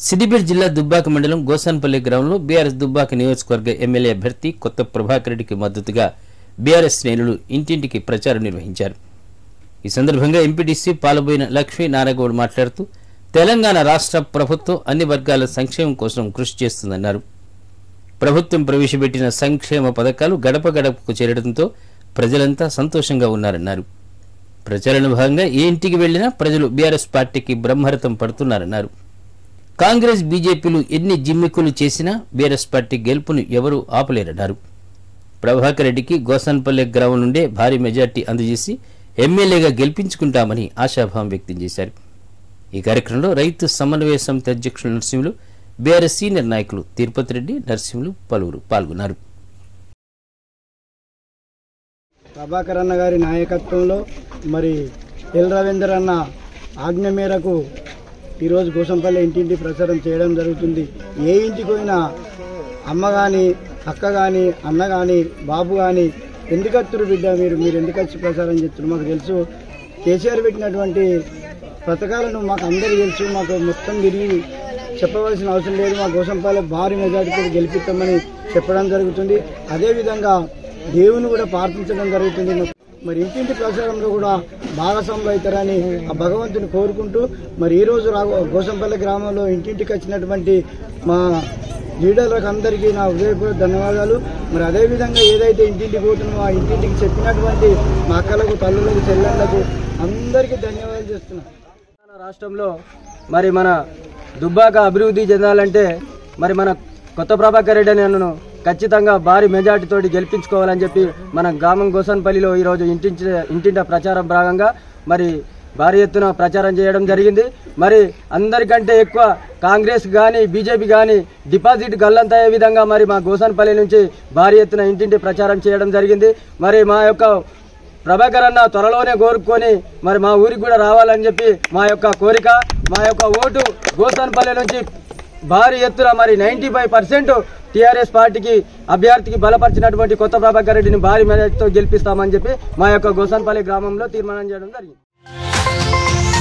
సిద్దిపేట జిల్లా దుబ్బాక మండలం గోసాన్పల్లి గ్రామంలో బీఆర్ఎస్ దుబ్బాక నియోజకవర్గ ఎమ్మెల్యే అభ్యర్థి కొత్త ప్రభాకర్ రెడ్డికి మద్దతుగా బీఆర్ఎస్ శ్రేణులు ఇంటింటికి ప్రచారం నిర్వహించారు ఈ సందర్భంగా ఎంపీటీసీ పాల్గొయిన లక్ష్మీ నారాయణగౌడ్ మాట్లాడుతూ తెలంగాణ రాష్ట్ర ప్రభుత్వం అన్ని వర్గాల సంక్షేమం కోసం కృషి చేస్తుందన్నారు ప్రభుత్వం ప్రవేశపెట్టిన సంక్షేమ పథకాలు గడప గడపకు చేరడంతో ప్రజలంతా సంతోషంగా ఉన్నారన్నారు ప్రచారంలో భాగంగా ఏ ఇంటికి వెళ్లినా ప్రజలు బీఆర్ఎస్ పార్టీకి బ్రహ్మరథం పడుతున్నారన్నారు కాంగ్రెస్ బీజేపీలు ఎన్ని జిమ్మిక్కులు చేసినా బీఆర్ఎస్ పార్టీ గెలుపును ఎవరూ ఆపలేరన్నారు ప్రభాకర్ రెడ్డికి గోసాన్పల్లె గ్రామం నుండే భారీ మెజార్టీ అందజేసి ఎమ్మెల్యేగా గెలిపించుకుంటామని ఆశాభావం వ్యక్తం చేశారు ఈ కార్యక్రమంలో రైతు సమన్వయ సమితి అధ్యక్షులు నరసింహులు బీఆర్ఎస్ సీనియర్ నాయకులు తిరుపతి రెడ్డి నరసింహులు పలువురు పాల్గొన్నారు ప్రభాకర్ అన్న గారి నాయకత్వంలో మరి ఎల్ రవీందర్ అన్న ఆజ్ఞ మేరకు ఈరోజు గోసంపల్లి ఇంటింటి ప్రచారం చేయడం జరుగుతుంది ఏ ఇంటికి పోయినా అమ్మ కానీ అక్క కానీ అన్న కానీ బాబు కానీ ఎందుకు వస్తురు బిడ్డ మీరు మీరు ఎందుకు వచ్చి ప్రచారం చేస్తున్నారు మాకు తెలుసు కేసీఆర్ పెట్టినటువంటి పథకాలను మాకు అందరికీ తెలుసు మాకు మొత్తం తిరిగి చెప్పవలసిన అవసరం లేదు మా గోసంపల్లి భారీ మెజార్టీతో గెలిపిస్తామని చెప్పడం జరుగుతుంది అదేవిధంగా దేవుని కూడా ప్రార్థించడం జరుగుతుంది మరి ఇంటింటి ప్రచారంలో కూడా భాగస్వాములు అవుతారని ఆ భగవంతుని కోరుకుంటూ మరి ఈ రోజు రా గోసంపల్లి గ్రామంలో ఇంటింటికి వచ్చినటువంటి మా లీడర్లకు అందరికీ నా హృదయపూర్వక ధన్యవాదాలు మరి అదేవిధంగా ఏదైతే ఇంటింటికి పోతున్నామో ఆ ఇంటింటికి చెప్పినటువంటి మా అక్కలకు తల్లులకు చెల్లెళ్లకు అందరికీ ధన్యవాదాలు చేస్తున్నాను తెలంగాణ రాష్ట్రంలో మరి మన దుబ్బాక అభివృద్ధి చెందాలంటే మరి మన కొత్త ప్రభాకర్ రెడ్డి నన్ను ఖచ్చితంగా భారీ మెజార్టీతోటి గెలిపించుకోవాలని చెప్పి మన గ్రామం గోసన్పల్లిలో ఈరోజు ఇంటింటి ఇంటింట ప్రచారం భాగంగా మరి భారీ ఎత్తున ప్రచారం చేయడం జరిగింది మరి అందరికంటే ఎక్కువ కాంగ్రెస్ కానీ బీజేపీ కానీ డిపాజిట్ గల్లంతయ్యే విధంగా మరి మా గోసన్పల్లి నుంచి భారీ ఎత్తున ఇంటింటి ప్రచారం చేయడం జరిగింది మరి మా యొక్క ప్రభాకర్ అన్న త్వరలోనే కోరుకొని మరి మా ఊరికి కూడా రావాలని చెప్పి మా యొక్క కోరిక మా యొక్క ఓటు గోసాన్పల్లి నుంచి భారీ ఎత్తున మరి నైంటీ ఫైవ్ పర్సెంట్ టీఆర్ఎస్ పార్టీకి అభ్యర్థికి బలపరిచినటువంటి కొత్త ప్రభాకర్ రెడ్డిని భారీ మెజార్టీతో గెలిపిస్తామని చెప్పి మా యొక్క గోసాన్పల్లి గ్రామంలో తీర్మానం చేయడం జరిగింది